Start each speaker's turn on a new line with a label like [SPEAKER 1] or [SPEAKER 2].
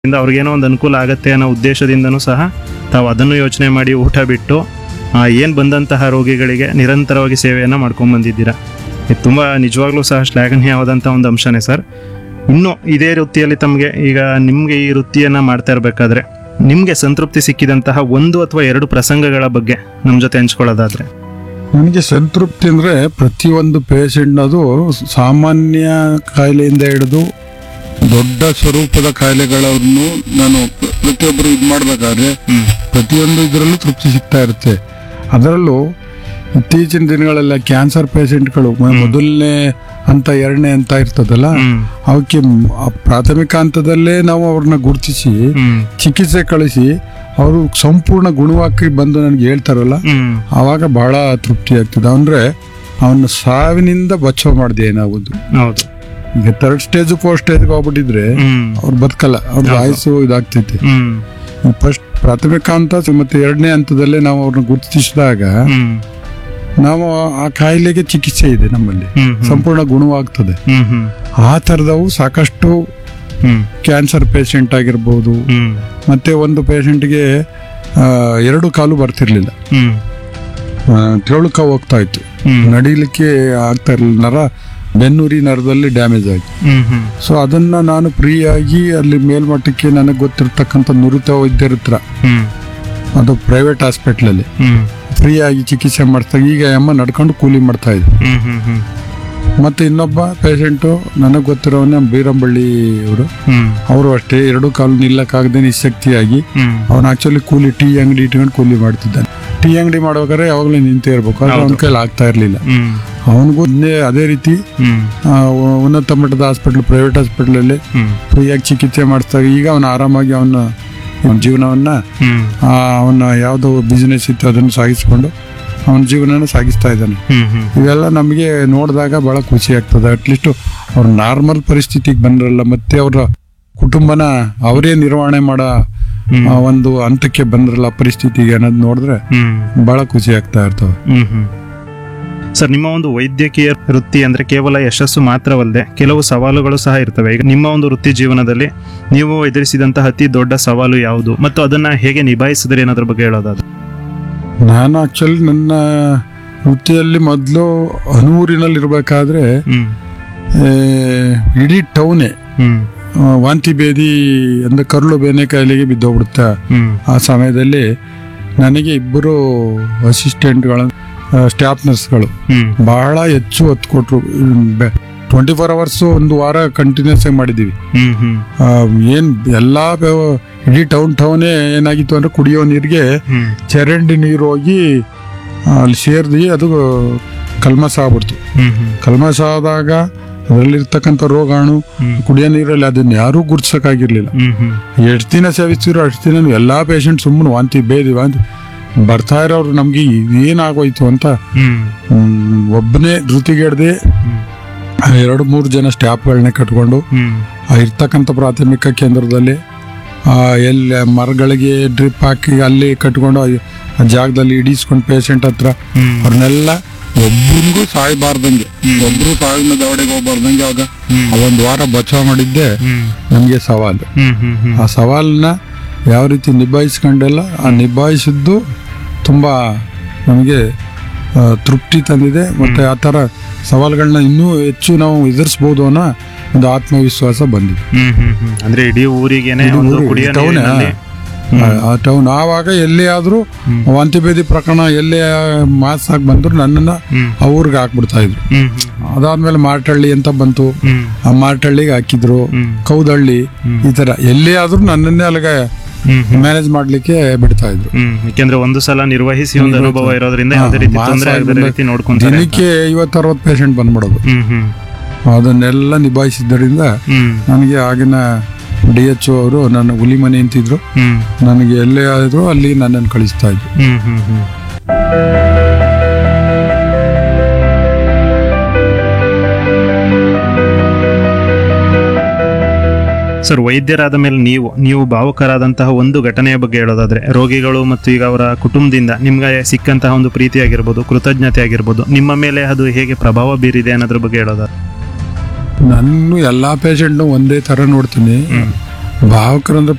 [SPEAKER 1] ಇಂದ ಅವ್ರಿಗೇನೋ ಒಂದು ಅನುಕೂಲ ಆಗತ್ತೆ ಅನ್ನೋ ಉದ್ದೇಶದಿಂದನೂ ಸಹ ತಾವು ಅದನ್ನು ಯೋಚನೆ ಮಾಡಿ ಊಟ ಬಿಟ್ಟು ಏನು ಬಂದಂತಹ ರೋಗಿಗಳಿಗೆ ನಿರಂತರವಾಗಿ ಸೇವೆಯನ್ನು ಮಾಡ್ಕೊಂಡು ಬಂದಿದ್ದೀರಾ ಇದು ತುಂಬ ನಿಜವಾಗ್ಲೂ ಸಹ ಶ್ಲಾಘನೀಯವಾದಂಥ ಒಂದು ಅಂಶನೇ ಸರ್ ಇನ್ನು ಇದೇ ವೃತ್ತಿಯಲ್ಲಿ ತಮಗೆ ಈಗ ನಿಮಗೆ ಈ ವೃತ್ತಿಯನ್ನು ಮಾಡ್ತಾ ಇರಬೇಕಾದ್ರೆ ನಿಮಗೆ ಸಂತೃಪ್ತಿ ಸಿಕ್ಕಿದಂತಹ ಒಂದು ಅಥವಾ ಎರಡು ಪ್ರಸಂಗಗಳ ಬಗ್ಗೆ ನಮ್ಮ ಜೊತೆ ಹಂಚ್ಕೊಳ್ಳೋದಾದ್ರೆ
[SPEAKER 2] ನನಗೆ ಸಂತೃಪ್ತಿ ಅಂದರೆ ಪ್ರತಿಯೊಂದು ಪೇಷಂಟ್ನದು ಸಾಮಾನ್ಯ ಕಾಯಿಲೆಯಿಂದ ಹಿಡಿದು ದೊಡ್ಡ ಸ್ವರೂಪದ ಕಾಯಿಲೆಗಳನ್ನು ನಾನು ಪ್ರ- ಪ್ರತಿಯೊಬ್ಬರು ಇದು ಮಾಡಬೇಕಾದ್ರೆ ಪ್ರತಿಯೊಂದು ಇದರಲ್ಲೂ ತೃಪ್ತಿ ಸಿಗ್ತಾ ಇರುತ್ತೆ ಅದರಲ್ಲೂ ಇತ್ತೀಚಿನ ದಿನಗಳೆಲ್ಲ ಕ್ಯಾನ್ಸರ್ ಪೇಷಂಟ್ಗಳು ಮೊದಲನೇ ಹಂತ ಎರಡನೇ ಹಂತ ಇರ್ತದಲ್ಲ
[SPEAKER 1] ಹ್ಮ್
[SPEAKER 2] ಅವಕ್ಕೆ ಮ್- ಆ ಪ್ರಾಥಮಿಕ ಹಂತದಲ್ಲೇ ನಾವು ಅವ್ರನ್ನ ಗುರುತಿಸಿ
[SPEAKER 1] ಹ್ಮ್
[SPEAKER 2] ಚಿಕಿತ್ಸೆ ಕಳಿಸಿ ಅವರು ಸಂಪೂರ್ಣ ಗುಣವಾಗಿ ಬಂದು ನನಗೆ ಹೇಳ್ತಾರಲ್ಲ
[SPEAKER 1] ಹ್ಮ್
[SPEAKER 2] ಆವಾಗ ಬಹಳ ತೃಪ್ತಿ ಆಗ್ತದೆ ಅಂದ್ರೆ ಅವನ ಸಾವಿನಿಂದ ಬಚಾವ್ ಮಾಡಿದೆ ಏನಾಗೋದು
[SPEAKER 1] ಹೌದು
[SPEAKER 2] ಈಗ ಥರ್ಡ್ ಸ್ಟೇಜ್ ಫೋರ್ತ್ ಸ್ಟೇಜ್ಗೆ ಹೋಗ್ಬಿಟ್ಟಿದ್ರೆ
[SPEAKER 1] ಹ್ಮ್
[SPEAKER 2] ಅವ್ರು ಬದುಕಲ್ಲ ಅವ್ರ ಆಯುಸ್ಸು ಇದಾಗ್ತೈತೆ
[SPEAKER 1] ಹ್ಮ್
[SPEAKER 2] ಫಸ್ಟ್ ಪ್ರಾಥಮಿಕ ಹಂತ ಮತ್ತೆ ಎರಡನೇ ಹಂತದಲ್ಲೇ ನಾವು ಅವ್ರನ್ನ ಗುರುತಿಸಿದಾಗ
[SPEAKER 1] ಹ್ಮ್
[SPEAKER 2] ನಾವು ಆ ಕಾಯಿಲೆಗೆ ಚಿಕಿತ್ಸೆ ಇದೆ ನಮ್ಮಲ್ಲಿ
[SPEAKER 1] ಹ್ಮ್ ಹ್ಮ್
[SPEAKER 2] ಸಂಪೂರ್ಣ ಗುಣವಾಗ್ತದೆ
[SPEAKER 1] ಹ್ಮ್ ಹ್ಮ್
[SPEAKER 2] ಆ ಥರದವು ಸಾಕಷ್ಟು
[SPEAKER 1] ಹ್ಮ್
[SPEAKER 2] ಕ್ಯಾನ್ಸರ್ ಪೇಷಂಟ್ ಆಗಿರ್ಬೋದು
[SPEAKER 1] ಹ್ಮ್
[SPEAKER 2] ಮತ್ತೆ ಒಂದು ಪೇಷಂಟ್ಗೆ ಎರಡು ಕಾಲು ಬರ್ತಿರ್ಲಿಲ್ಲ
[SPEAKER 1] ಹ್ಮ್
[SPEAKER 2] ಆ, ತೆಳುಕ ಹೋಗ್ತಾ ಇತ್ತು
[SPEAKER 1] ಹ್ಮ್
[SPEAKER 2] ನಡೀಲಿಕ್ಕೆ ಆಗ್ತಾ ಇರಲಿಲ್ಲ ನರ ಬೆನ್ನುರಿ ನರದಲ್ಲಿ ಡ್ಯಾಮೇಜ್ ಆಗಿ
[SPEAKER 1] ಹ್ಮ್ ಹ್ಮ್
[SPEAKER 2] ಸೊ ಅದನ್ನ ನಾನು ಫ್ರೀಯಾಗಿ ಅಲ್ಲಿ ಮೇಲ್ಮಟ್ಟಕ್ಕೆ ನನಗೆ ಗೊತ್ತಿರ್ತಕ್ಕಂಥ ನುರಿತ ವೈದ್ಯರ ಹತ್ರ
[SPEAKER 1] ಹ್ಮ್
[SPEAKER 2] ಅದು ಪ್ರೈವೇಟ್ ಹಾಸ್ಪಿಟ್ಲಲ್ಲಿ
[SPEAKER 1] ಹ್ಮ್
[SPEAKER 2] ಫ್ರೀಯಾಗಿ ಚಿಕಿತ್ಸೆ ಮಾಡ್ತಾ ಈಗ ಅಮ್ಮ ನಡ್ಕೊಂಡು ಕೂಲಿ ಮಾಡ್ತಾ ಇದ್ದೆ
[SPEAKER 1] ಹ್ಮ್ ಹ್ಮ್ ಹ್ಮ್
[SPEAKER 2] ಮತ್ತೆ ಇನ್ನೊಬ್ಬ ಪೇಷಂಟು ನನಗೆ ಗೊತ್ತಿರೋವನ್ನ ಬೀರಂಬಳ್ಳಿ ಅವರು
[SPEAKER 1] ಹ್ಮ್
[SPEAKER 2] ಅವರು ಅಷ್ಟೇ ಎರಡು ಕಾಲು ನಿಲ್ಲಕ್ಕಾಗದೆ ನಿಶಕ್ತಿಯಾಗಿ
[SPEAKER 1] ಹ್ಮ್
[SPEAKER 2] ಅವನು ಆಕ್ಚುಲಿ ಕೂಲಿ ಟೀ ಅಂಗಡಿ ಇಟ್ಕೊಂಡು ಕೂಲಿ ಮಾಡ್ತಿದ್ದಾನೆ ಟೀ ಅಂಗಡಿ ಮಾಡ್ಬೇಕಾದ್ರೆ ಯಾವಾಗಲೂ ನಿಂತೇ ಇರ್ಬೇಕು ಆದ್ರೆ ಅವನ ಕೈಲಿ ಆಗ್ತಾ ಇರಲಿಲ್ಲ
[SPEAKER 1] ಹ್ಮ್
[SPEAKER 2] ಅವನಿಗೂ ಅದೇ ರೀತಿ
[SPEAKER 1] ಹ್ಮ್
[SPEAKER 2] ಆ, ಉ- ಉನ್ನತ ಮಟ್ಟದ ಹಾಸ್ಪಿಟ್ಲ್ ಪ್ರೈವೇಟ್ ಹಾಸ್ಪಿಟ್ಲಲ್ಲಿ
[SPEAKER 1] ಹ್ಮ್
[SPEAKER 2] ಫ್ರೀಯಾಗಿ ಚಿಕಿತ್ಸೆ ಮಾಡಿಸ್ದಾಗ ಈಗ ಅವನು ಆರಾಮಾಗಿ ಅವನ ಅವನ ಜೀವನವನ್ನ
[SPEAKER 1] ಹ್ಮ್
[SPEAKER 2] ಆ, ಅವನ ಯಾವುದೋ ಬಿಸ್ನೆಸ್ ಇತ್ತು ಅದನ್ನು ಸಾಗಿಸ್ಕೊಂಡು ಅವನ ಜೀವನನ ಸಾಗಿಸ್ತಾ ಇದ್ದಾನೆ
[SPEAKER 1] ಹ್ಮ್ ಹ್ಮ್
[SPEAKER 2] ಇವೆಲ್ಲ ನಮಗೆ ನೋಡಿದಾಗ ಬಹಳ ಖುಷಿ ಆಗ್ತದೆ ಅಟ್ಲೀಸ್ಟ್ ಅವ್ರ ನಾರ್ಮಲ್ ಪರಿಸ್ಥಿತಿಗೆ ಬಂದ್ರಲ್ಲ ಮತ್ತೆ ಅವರ ಕುಟುಂಬನ ಅವರೇ ನಿರ್ವಹಣೆ ಮಾಡೋ
[SPEAKER 1] ಹ್ಮ್.
[SPEAKER 2] ಆ, ಒಂದು ಹಂತಕ್ಕೆ ಬಂದ್ರಲ್ಲ ಪರಿಸ್ಥಿತಿಗೆ ಅನ್ನೋದು ನೋಡಿದ್ರೆ
[SPEAKER 1] ಹ್ಮ್
[SPEAKER 2] ಬಹಳ ಖುಷಿ ಆಗ್ತಾ ಇರ್ತವೆ
[SPEAKER 1] ಹ್ಮ್ ಹ್ಮ್ ಸರ್ ನಿಮ್ಮ ಒಂದು ವೈದ್ಯಕೀಯ ವೃತ್ತಿ ಅಂದ್ರೆ ಕೇವಲ ಯಶಸ್ಸು ಮಾತ್ರವಲ್ಲದೆ ಕೆಲವು ಸವಾಲುಗಳು ಸಹ ಇರ್ತವೆ ಈಗ ನಿಮ್ಮ ಒಂದು ವೃತ್ತಿ ಜೀವನದಲ್ಲಿ ನೀವು ಎದುರಿಸಿದಂತಹ ಅತಿ ದೊಡ್ಡ ಸವಾಲು ಯಾವುದು ಮತ್ತು ಅದನ್ನ ಹೇಗೆ ನಿಭಾಯಿಸಿದ್ರಿ ಅನ್ನೋದ್ರ ಬಗ್ಗೆ ಹೇಳೋದಾದ್ರೆ
[SPEAKER 2] ನಾನು ಆಕ್ಚುಲಿ ನನ್ನ ವೃತ್ತಿಯಲ್ಲಿ ಮೊದಲು ಹನೂರಿನಲ್ಲಿ ಇರಬೇಕಾದ್ರೆ
[SPEAKER 1] ಹ್ಮ್
[SPEAKER 2] ಇಡೀ ಟೌನೇ
[SPEAKER 1] ಹ್ಮ್
[SPEAKER 2] ಆ, ವಾಂತಿ ಭೇದಿ ಅಂದ್ರೆ ಕರುಳು ಬೇನೆ ಕಾಯಿಲೆಗೆ ಬಿದ್ದೋಗ್ಬಿಡುತ್ತೆ
[SPEAKER 1] ಹ್ಮ್
[SPEAKER 2] ಆ ಸಮಯದಲ್ಲಿ ನನಗೆ ಇಬ್ಬರು ಅಸಿಸ್ಟೆಂಟ್ಗಳು ಸ್ಟಾಫ್ ನರ್ಸ್ಗಳು
[SPEAKER 1] ಹ್ಮ್
[SPEAKER 2] ಬಹಳ ಹೆಚ್ಚು ಒತ್ತು ಕೊಟ್ಟರು ಟ್ವೆಂಟಿ ಫೋರ್ ಅವರ್ಸ್ ಒಂದು ವಾರ ಕಂಟಿನ್ಯೂಸ್ ಆಗಿ ಮಾಡಿದ್ದೀವಿ
[SPEAKER 1] ಹ್ಮ್ ಹ್ಮ್
[SPEAKER 2] ಆ, ಏನ್ ಎಲ್ಲಾ ವ್ಯವ- ಇಡೀ ಟೌನ್ ಟೌನೇ ಏನಾಗಿತ್ತು ಅಂದ್ರೆ ಕುಡಿಯೋ ನೀರಿಗೆ
[SPEAKER 1] ಹ್ಮ್
[SPEAKER 2] ಚರಂಡಿ ನೀರು ಹೋಗಿ ಆ, ಅಲ್ಲಿ ಸೇರಿದಿ ಅದು ಕಲ್ಮಸ ಆಗ್ಬಿಡ್ತು
[SPEAKER 1] ಹ್ಮ್ ಹ್ಮ್
[SPEAKER 2] ಕಲ್ಮಸ ಆದಾಗ ಅದರಲ್ಲಿರ್ತಕ್ಕಂಥ ರೋಗಾಣು
[SPEAKER 1] ಹ್ಮ್
[SPEAKER 2] ಕುಡಿಯೋ ನೀರಲ್ಲಿ ಅದನ್ನ ಯಾರೂ ಗುರ್ಸಕ್ಕಾಗಿರ್ಲಿಲ್ಲ
[SPEAKER 1] ಹ್ಮ್ ಹ್ಮ್
[SPEAKER 2] ಎಷ್ಟು ದಿನ ಸೇವಿಸ್ತಿರೋ ಅಷ್ಟು ದಿನ ಎಲ್ಲಾ ಪೇಷಂಟ್ ಸುಮ್ಮನೆ ವಾಂತಿ ಬೇದಿ ವಾಂತಿ ಬರ್ತಾ ಇರೋರು ನಮ್ಗೆ ಏನಾಗೋಯ್ತು ಅಂತ
[SPEAKER 1] ಹ್ಮ್
[SPEAKER 2] ಹ್ಮ್, ಒಬ್ಬನೇ ಧೃತಿಗೆಡ್ದೆ
[SPEAKER 1] ಹ್ಮ್
[SPEAKER 2] ಎರಡು ಮೂರು ಜನ ಸ್ಟಾಫ್ಗಳನ್ನೇ ಕಟ್ಕೊಂಡು
[SPEAKER 1] ಹ್ಮ್
[SPEAKER 2] ಆ ಇರ್ತಕ್ಕಂಥ ಪ್ರಾಥಮಿಕ ಕೇಂದ್ರದಲ್ಲಿ ಆ ಎಲ್ಲಿ ಮರಗಳಿಗೆ ಡ್ರಿಪ್ ಹಾಕಿ ಅಲ್ಲಿ ಕಟ್ಕೊಂಡು ಆ- ಆ ಜಾಗದಲ್ಲಿ ಇಡೀಸ್ಕೊಂಡು ಪೇಷಂಟ್ ಹತ್ರ
[SPEAKER 1] ಹ್ಮ್
[SPEAKER 2] ಅವ್ರನ್ನೆಲ್ಲ ಒಬ್ಬರಿಗೂ ಸಾಯಬಾರ್ದಂಗೆ ಒಬ್ರು ಸಾವಿನ ದವಡೆಗೆ ಹೋಗ್ಬಾರ್ದಂಗೆ ಅವಾಗ ಆ ಒಂದು ವಾರ ಬಚಾವ್ ಮಾಡಿದ್ದೆ
[SPEAKER 1] ಹ್ಮ್
[SPEAKER 2] ನಮಗೆ ಸವಾಲು
[SPEAKER 1] ಹ್ಮ್ ಹ್ಮ್ ಹ್ಮ್
[SPEAKER 2] ಆ ಸವಾಲನ್ನ ಯಾವ ರೀತಿ ನಿಭಾಯಿಸ್ಕೊಂಡೆಲ್ಲ ಆ ನಿಭಾಯಿಸಿದ್ದು ತುಂಬ ನಮಗೆ ಆ, ತೃಪ್ತಿ ತಂದಿದೆ ಮತ್ತೆ ಆ ಥರ ಸವಾಲುಗಳನ್ನ ಇನ್ನೂ ಹೆಚ್ಚು ನಾವು ಎದುರಿಸ್ಬೋದು ಅನ್ನೋ ಒಂದು ಆತ್ಮವಿಶ್ವಾಸ ಬಂದಿದೆ
[SPEAKER 1] ಹ್ಮ್ ಹ್ಮ್ ಹ್ಮ್ ಅಂದ್ರೆ ಇಡೀ ಊರಿಗೇನೆ
[SPEAKER 2] ಇಡೀ
[SPEAKER 1] ಒಂದು
[SPEAKER 2] ಊರು,
[SPEAKER 1] ಕುಡಿಯೋ
[SPEAKER 2] ಟೌನ್
[SPEAKER 1] ನೀರಿನಲ್ಲಿ
[SPEAKER 2] ಆ- ಆ ಟೌನ್ ಆವಾಗ ಎಲ್ಲೇ ಆದ್ರೂ ವಾಂತಿ ಭೇದಿ ಪ್ರಕರಣ ಎಲ್ಲೇ ಮಾಸ್ ಆಗಿ ಬಂದ್ರು ನನ್ನನ್ನ
[SPEAKER 1] ಹ್ಮ್
[SPEAKER 2] ಆ ಊರಿಗೆ ಹಾಕ್ಬಿಡ್ತಾ ಇದ್ರು
[SPEAKER 1] ಹ್ಮ್ ಹ್ಮ್
[SPEAKER 2] ಅದಾದ್ಮೇಲೆ ಮಾರ್ಟಳ್ಳಿ ಅಂತ ಬಂತು
[SPEAKER 1] ಹ್ಮ್
[SPEAKER 2] ಆ ಮಾರ್ಟಳ್ಳಿಗೆ ಹಾಕಿದ್ರು
[SPEAKER 1] ಹ್ಮ್
[SPEAKER 2] ಕೌದಳ್ಳಿ ಈ ತರ ಎಲ್ಲೇ ಆದ್ರೂ ನನ್ನನ್ನೇ ಅಲ್ಲಿಗೆ
[SPEAKER 1] ಹ್ಮ್ ಹ್ಮ್
[SPEAKER 2] ಮ್ಯಾನೇಜ್ ಮಾಡ್ಲಿಕ್ಕೆ ಬಿಡ್ತಾ ಇದ್ರು
[SPEAKER 1] ಹ್ಮ್ ಯಾಕೆಂದ್ರೆ ಒಂದು ಸಲ ನಿರ್ವಹಿಸಿ ಒಂದು ಅನುಭವ ಇರೋದ್ರಿಂದ ಯಾವುದೇ ರೀತಿ
[SPEAKER 2] ಮಾಸ
[SPEAKER 1] ತೊಂದರೆ ಆಗದ
[SPEAKER 2] ಬಂದ-
[SPEAKER 1] ರೀತಿ ನೋಡ್ಕೊಂತಾರೆ
[SPEAKER 2] ದಿನಕ್ಕೆ ಐವತ್ತು ಅರವತ್ತು ಪೇಷಂಟ್ ಬಂದ್ಬಿಡೋದು
[SPEAKER 1] ಹ್ಮ್ ಹ್ಮ್
[SPEAKER 2] ಅದನ್ನೆಲ್ಲ ನಿಭಾಯಿಸಿದ್ದರಿಂದ
[SPEAKER 1] ಹ್ಮ್
[SPEAKER 2] ನನಗೆ ಆಗಿನ ಡಿ ಎಚ್ ಅವರು ನನ್ನ ಹುಲಿ ಮನೆ ಅಂತಿದ್ರು
[SPEAKER 1] ಹ್ಮ್
[SPEAKER 2] ನನಗೆ ಎಲ್ಲೇ ಆದ್ರೂ ಅಲ್ಲಿ ನನ್ನನ್ನು ಕಳಿಸ್ತಾ ಇದ್ರು
[SPEAKER 1] ಹ್ಮ್ ಹ್ಮ್ ಹ್ಮ್ ಸರ್ ವೈದ್ಯರಾದ ಮೇಲೆ ನೀವು ನೀವು ಭಾವುಕರಾದಂತಹ ಒಂದು ಘಟನೆಯ ಬಗ್ಗೆ ಹೇಳೋದಾದ್ರೆ ರೋಗಿಗಳು ಮತ್ತು ಈಗ ಅವರ ಕುಟುಂಬದಿಂದ ನಿಮ್ಗೆ ಸಿಕ್ಕಂತಹ ಒಂದು ಪ್ರೀತಿ ಆಗಿರ್ಬೋದು ಕೃತಜ್ಞತೆ ಆಗಿರ್ಬೋದು ನಿಮ್ಮ ಮೇಲೆ ಅದು ಹೇಗೆ ಪ್ರಭಾವ ಬೀರಿದೆ ಅನ್ನೋದ್ರ ಬಗ್ಗೆ ಹೇಳೋದಾದ್ರೆ
[SPEAKER 2] ನಾನು ಎಲ್ಲಾ ಪೇಷಂಟ್ನು ಒಂದೇ ತರ ನೋಡ್ತೀನಿ ಭಾವಕರಂದ್ರೆ